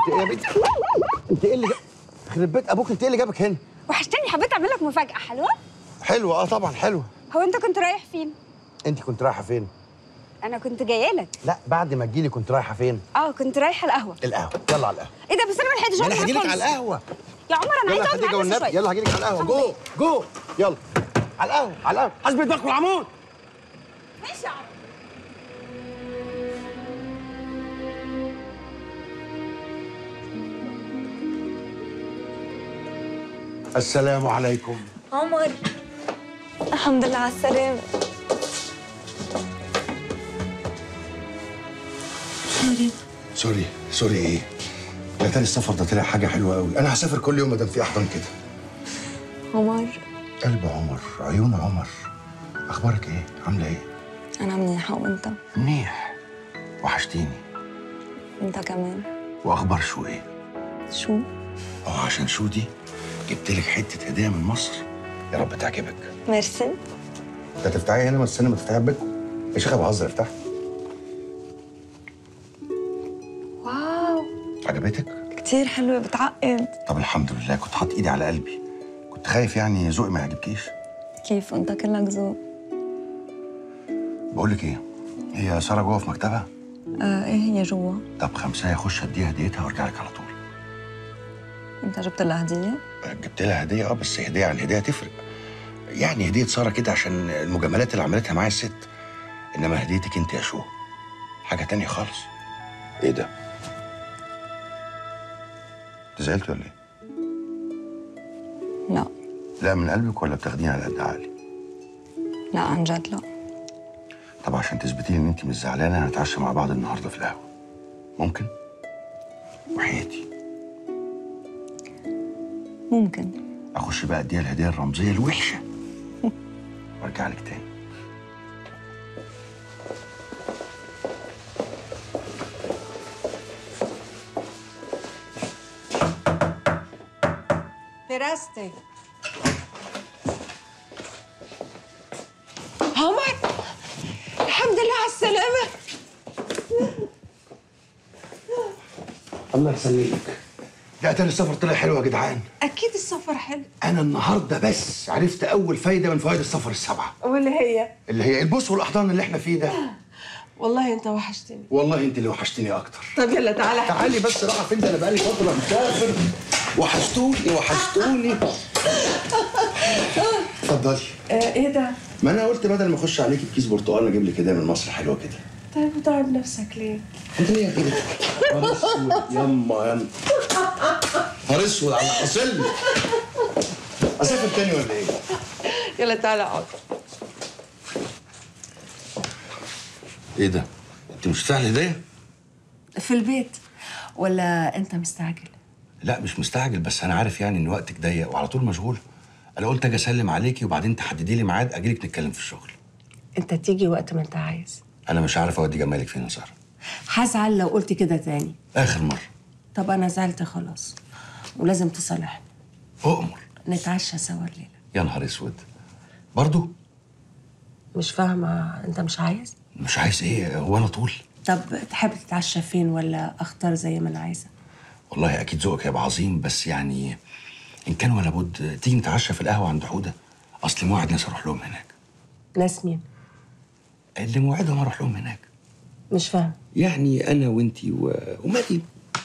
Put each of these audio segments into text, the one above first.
ايه يا بنتي انت ايه اللي جا... خرب بيت ابوك انت ايه اللي جابك هنا وحشتني حبيت اعمل لك مفاجاه حلوه حلوه اه طبعا حلوه هو انت كنت رايح فين انت كنت رايحه فين انا كنت جايه لك لا بعد ما تجيلي كنت رايحه فين اه كنت رايحه القهوه القهوه يلا على القهوه ايه ده بس انا ما لحقتش ما انا أقعد هجيلك معاك على خالص. القهوه يا عمر انا يلا عايزه اقعد خديجه معاك بس والنبي شويه يلا هجيلك على القهوه جو جو يلا على القهوه على القهوه حسب الباك والعمود ماشي يا عمر السلام عليكم عمر الحمد لله على السلامه سوري سوري ايه يا تاني السفر ده طلع حاجه حلوه قوي انا هسافر كل يوم ما دام في احضان كده عمر قلب عمر عيون عمر اخبارك ايه عامله ايه انا منيحه وانت منيح وحشتيني انت كمان واخبار شو ايه شو اه عشان شو دي جبت لك حته هديه من مصر يا رب تعجبك ميرسي انت تفتحيها هنا ما السنه ما تفتحيها بيتكم يا شيخه بهزر افتح واو عجبتك كتير حلوه بتعقد طب الحمد لله كنت حاطط ايدي على قلبي كنت خايف يعني ذوقي ما يعجبكيش كيف انت كلك ذوق بقول لك ايه هي ساره جوه في مكتبها آه ايه هي جوا طب خمسة اخش اديها هديتها وارجع لك على طول انت جبت لها هديه جبت لها هديه اه بس هديه عن هديه تفرق يعني هديه ساره كده عشان المجاملات اللي عملتها معايا الست انما هديتك انت يا شو حاجه تانية خالص ايه ده انت زعلت ولا ايه لا لا من قلبك ولا بتاخديني على قد عقلي لا عن جد لا طب عشان تثبتي لي ان انت مش زعلانه هنتعشى مع بعض النهارده في القهوه ممكن وحياتي ممكن اخش بقى اديها الهديه الرمزيه الوحشه وارجع لك تاني فراستي عمر الحمد لله على السلامة الله يسلمك لا تاني السفر طلع حلو يا جدعان أكيد السفر حلو انا النهارده بس عرفت اول فايده من فوائد السفر السبعه واللي هي اللي هي البوس والاحضان اللي احنا فيه ده والله أنت وحشتني والله انت اللي وحشتني اكتر طب يلا تعالى تعالي بس رايحه فين ده انا بقالي فتره مسافر وحشتوني وحشتوني اتفضلي آه إيه ده؟ ما انا قلت بدل ما اخش عليكي بكيس برتقال اجيب لك هديه من مصر حلوه كده طيب وتعب نفسك ليه؟ انت ليه يا كده نهار اسود يما يما نهار اسود على حاصل اسافر تاني ولا ايه؟ يلا تعالى اقعد ايه ده؟ انت مش بتاع الهديه؟ في البيت ولا أنت مستعجل؟ لا مش مستعجل بس انا عارف يعني ان وقتك ضيق وعلى طول مشغول انا قلت اجي اسلم عليكي وبعدين تحددي لي ميعاد اجيلك نتكلم في الشغل أنت تيجي وقت ما أنت عايز انا مش عارف اودي جمالك فين يا ساره هزعل لو قلت كده تاني اخر مره طب أنا زعلت خلاص ولازم تصالحني اؤمر نتعشى سوا الليلة يا نهار اسود برضو مش فاهمة أنت مش عايز؟ مش عايز ايه هو انا طول طب تحب تتعشى فين ولا أختار زي ما أنا عايزة؟ والله اكيد ذوقك هيبقى عظيم بس يعني ان كان ولا بد تيجي نتعشى في القهوه عند حوده اصل موعد ناس اروح لهم هناك ناس مين؟ اللي موعدهم اروح لهم هناك مش فاهم يعني انا وانتي و... ومريم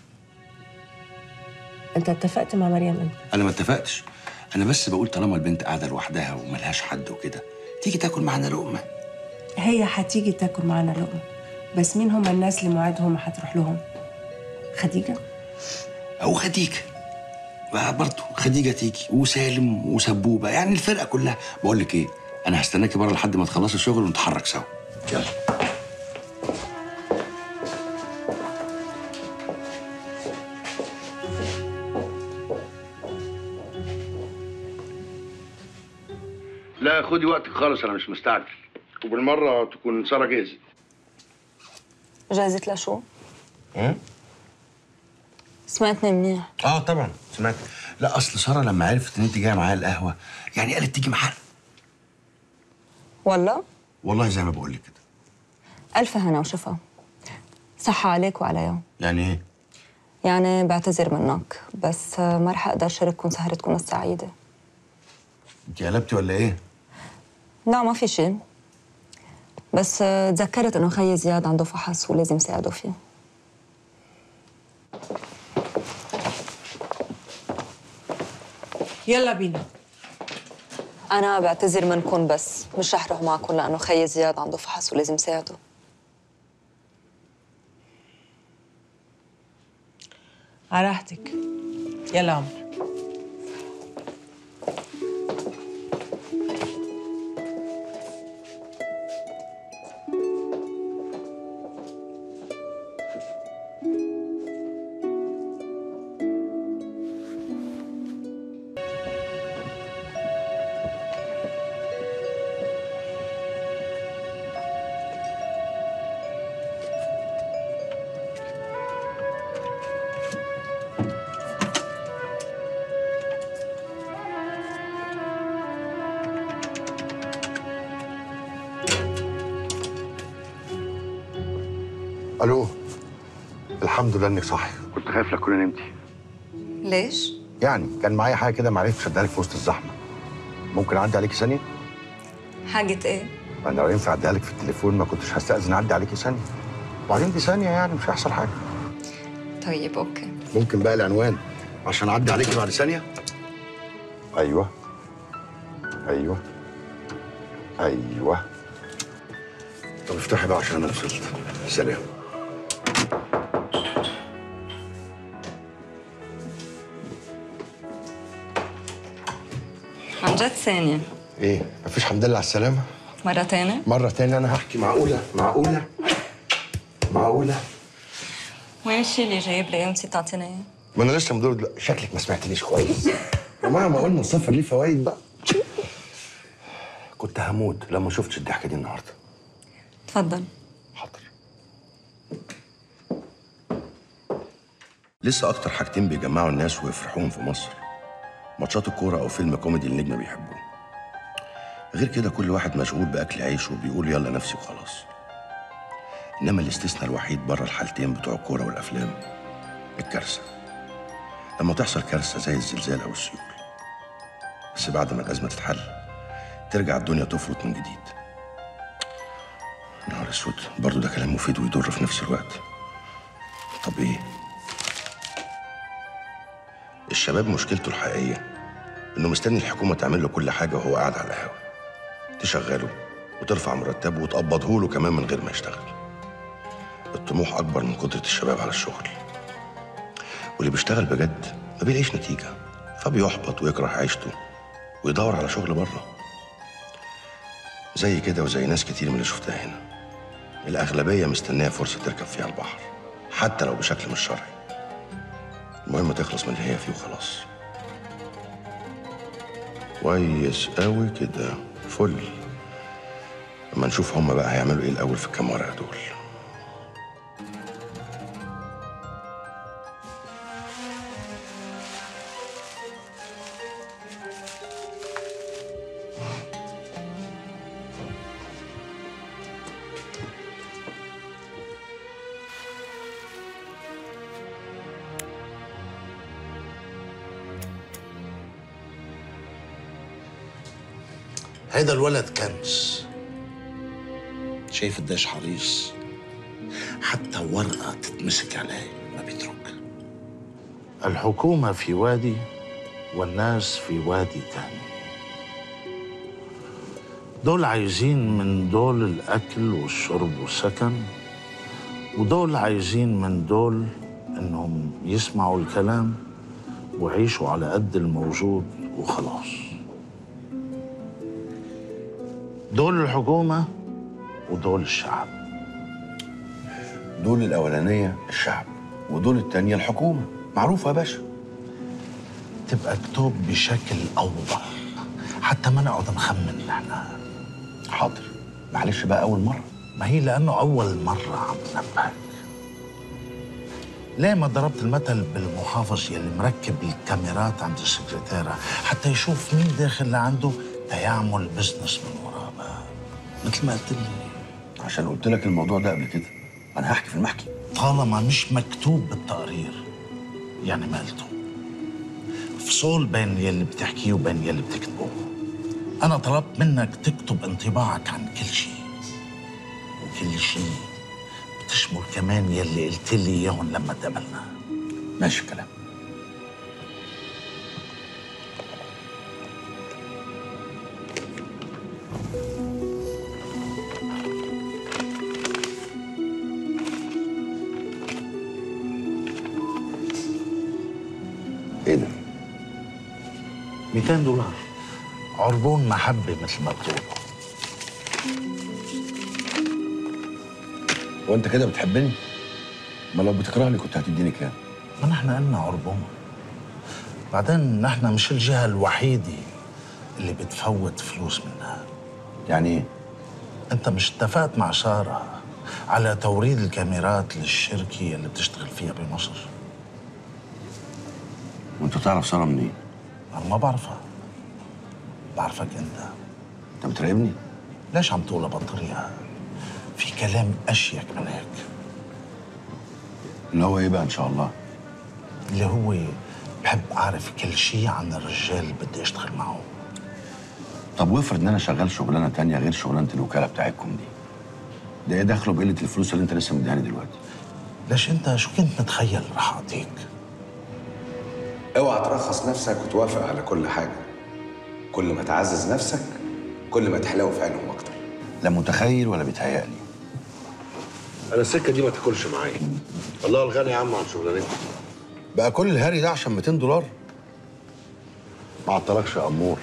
أنت اتفقت مع مريم أنت انا ما اتفقتش انا بس بقول طالما البنت قاعده لوحدها وملهاش حد وكده تيجي تاكل معانا لقمه هي هتيجي تاكل معانا لقمة بس مين هم الناس اللي موعدهم هتروح لهم؟ خديجة؟ او خديجه بقى برضه خديجه تيجي وسالم وسبوبه يعني الفرقه كلها بقول لك ايه انا هستناكي بره لحد ما تخلصي الشغل ونتحرك سوا يلا لا خدي وقتك خالص انا مش مستعجل وبالمره تكون ساره جاهزه جاهزة لشو؟ سمعتني منيح اه طبعا سمعت لا اصل ساره لما عرفت ان انت جايه معايا القهوه يعني قالت تيجي معانا والله والله زي ما بقول لك كده ألف هنا وشفا صحة عليك وعلى يوم يعني ايه يعني بعتذر منك بس ما رح اقدر شارككم سهرتكم السعيده انت قلبتي ولا ايه؟ لا ما في شيء بس تذكرت انه خيي زياد عنده فحص ولازم ساعده فيه يلا بينا انا بعتذر منكم بس مش رح روح معكم لانه خيي زياد عنده فحص ولازم ساعده على راحتك يلا عمر الو الحمد لله انك صاحي كنت خايف لك كنا نمتي ليش؟ يعني كان معايا حاجه كده ما عرفتش اديها لك في وسط الزحمه ممكن اعدي عليكي ثانيه حاجة ايه؟ انا لو ينفع اديها لك في التليفون ما كنتش هستاذن اعدي عليكي ثانيه وبعدين دي ثانيه يعني مش هيحصل حاجه طيب اوكي ممكن بقى العنوان عشان اعدي عليكي بعد ثانيه ايوه ايوه ايوه طب افتحي بقى عشان انا وصلت سلام عن جد ثانية ايه مفيش حمد لله على السلامه مرة تانية؟ مره تانية انا هحكي معقوله معقوله معقوله وين الشيء اللي جايب لي ايام ست تعطينا اياه؟ ما انا لسه مدور دلوقتي شكلك ما سمعتنيش كويس يا جماعه ما قلنا السفر ليه فوائد بقى كنت هموت لما ما شفتش الضحكه دي النهارده تفضل حاضر لسه اكتر حاجتين بيجمعوا الناس ويفرحوهم في مصر ماتشات الكوره او فيلم كوميدي النجم بيحبوه غير كده كل واحد مشغول باكل عيشه وبيقول يلا نفسي وخلاص انما الاستثناء الوحيد بره الحالتين بتوع الكوره والافلام الكارثه لما تحصل كارثه زي الزلزال او السيول بس بعد ما الازمه تتحل ترجع الدنيا تفرط من جديد نهار اسود برضه ده كلام مفيد ويضر في نفس الوقت طب ايه الشباب مشكلته الحقيقيه انه مستني الحكومه تعمل له كل حاجه وهو قاعد على القهوه تشغله وترفع مرتبه وتقبضه له كمان من غير ما يشتغل الطموح اكبر من قدره الشباب على الشغل واللي بيشتغل بجد ما بيلاقيش نتيجه فبيحبط ويكره عيشته ويدور على شغل بره زي كده وزي ناس كتير من اللي شفتها هنا الأغلبية مستنية فرصة تركب فيها البحر حتى لو بشكل مش شرعي المهم تخلص من اللي هي فيه وخلاص كويس قوي كده فل اما نشوف هما بقى هيعملوا ايه الاول في الكام ورقه دول هيدا الولد كنز شايف قديش حريص حتى ورقة تتمسك عليه ما بيترك الحكومة في وادي والناس في وادي تاني دول عايزين من دول الأكل والشرب والسكن ودول عايزين من دول إنهم يسمعوا الكلام ويعيشوا على قد الموجود وخلاص دول الحكومة ودول الشعب دول الاولانيه الشعب ودول التانيه الحكومه معروفه يا باشا تبقى كتب بشكل أوضح حتى ما نقعد نخمن نحن حاضر معلش بقى اول مره ما هي لأنه أول مرة عم ننبهك ليه ما ضربت المثل بالمحافظ يلي مركب الكاميرات عند السكرتيرة حتى يشوف مين داخل لعنده تيعمل بزنس من وراه بقى مثل ما قلت لي عشان قلت لك الموضوع ده قبل كده انا هحكي في المحكي طالما مش مكتوب بالتقرير يعني مالته فصول بين يلي بتحكيه وبين يلي بتكتبه أنا طلبت منك تكتب انطباعك عن كل شيء وكل شيء بتشمل كمان يلي قلت لي إياهم لما تقابلنا ماشي الكلام ايه ده؟ 200 دولار عربون محبة مثل ما بتقولوا وانت كده بتحبني؟ ما لو بتكرهني كنت هتديني كام؟ ما نحن قلنا عربون بعدين نحن مش الجهة الوحيدة اللي بتفوت فلوس منها يعني ايه؟ انت مش اتفقت مع سارة على توريد الكاميرات للشركة اللي بتشتغل فيها بمصر وانت تعرف ساره منين؟ انا ما بعرفها بعرفك انت انت بتراقبني؟ ليش عم تقولها بالطريقة في كلام اشيك من هيك اللي هو ايه بقى ان شاء الله؟ اللي هو بحب اعرف كل شيء عن الرجال اللي بدي اشتغل معه طب وافرض ان انا شغال شغلانه تانية غير شغلانه الوكاله بتاعتكم دي ده ايه دخله بقله الفلوس اللي انت لسه مديهاني دلوقتي ليش انت شو كنت متخيل رح اعطيك اوعى ترخص نفسك وتوافق على كل حاجة كل ما تعزز نفسك كل ما تحلو في عينهم أكتر لا متخيل ولا بيتهيألي انا السكه دي ما تاكلش معايا الله الغني يا عم عن شغلانتي بقى كل الهري ده عشان 200 دولار ما عطلكش يا امور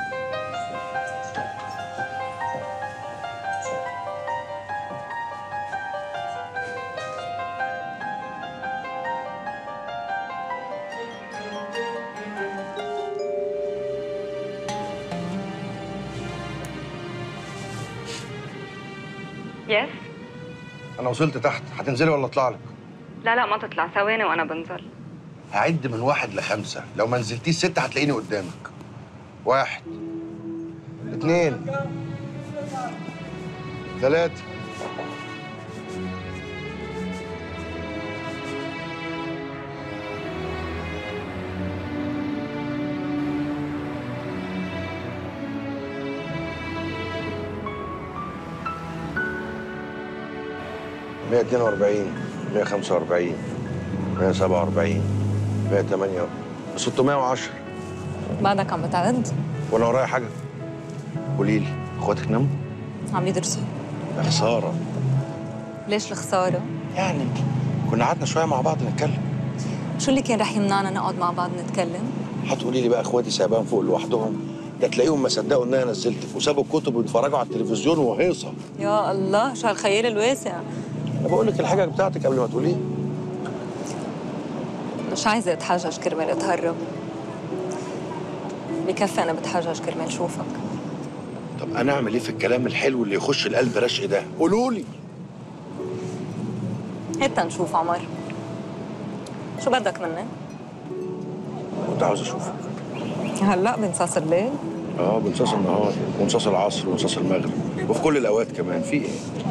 يس انا وصلت تحت هتنزلي ولا اطلع لك لا لا ما تطلع ثواني وانا بنزل هعد من واحد لخمسة لو ما نزلتيش ستة هتلاقيني قدامك واحد اتنين تلاتة مية اتنين واربعين مية خمسة واربعين مية سبعة واربعين مية تمانية ستمائة وعشرة بعدك عم بتعد وانا ورايا حاجة قولي لي اخواتك ناموا؟ عم يدرسوا يا خسارة ليش الخساره يعني كنا قعدنا شوية مع بعض نتكلم شو اللي كان رح يمنعنا نقعد مع بعض نتكلم هتقولي لي بقى اخواتي سايبان فوق لوحدهم ده تلاقيهم ما صدقوا ان انا نزلتك وسابوا الكتب ويتفرجوا على التلفزيون وهيصه يا الله شو هالخيال الواسع انا بقول لك الحاجه بتاعتك قبل ما تقوليها مش عايزه اتحجج كرمال اتهرب بكفي انا بتحجج كرمال شوفك طب انا اعمل ايه في الكلام الحلو اللي يخش القلب رشق ده قولوا لي هتا نشوف عمر شو بدك مني؟ كنت عاوز اشوفك هلا بنصاص الليل اه بنصاص النهار ونصاص العصر ونصاص المغرب وفي كل الاوقات كمان في ايه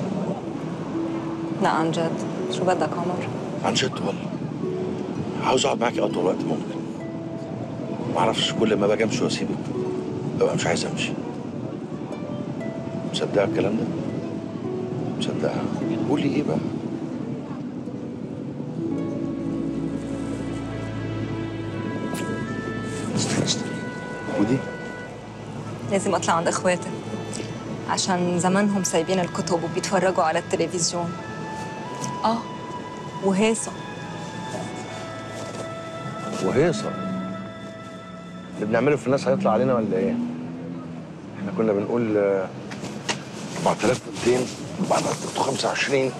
لا عن جد شو بدك عمر؟ عن جد والله عاوز اقعد معاكي اطول وقت ممكن ما اعرفش كل ما باجي امشي واسيبك ببقى مش عايز امشي مصدقه الكلام ده مصدقه قولي ايه بقى استنى استنى ودي لازم اطلع عند اخواتي عشان زمانهم سايبين الكتب وبيتفرجوا على التلفزيون اه وهيصه وهيصة اللي بنعمله في الناس هيطلع علينا ولا ايه؟ احنا كنا بنقول آه، 4200 بعد 25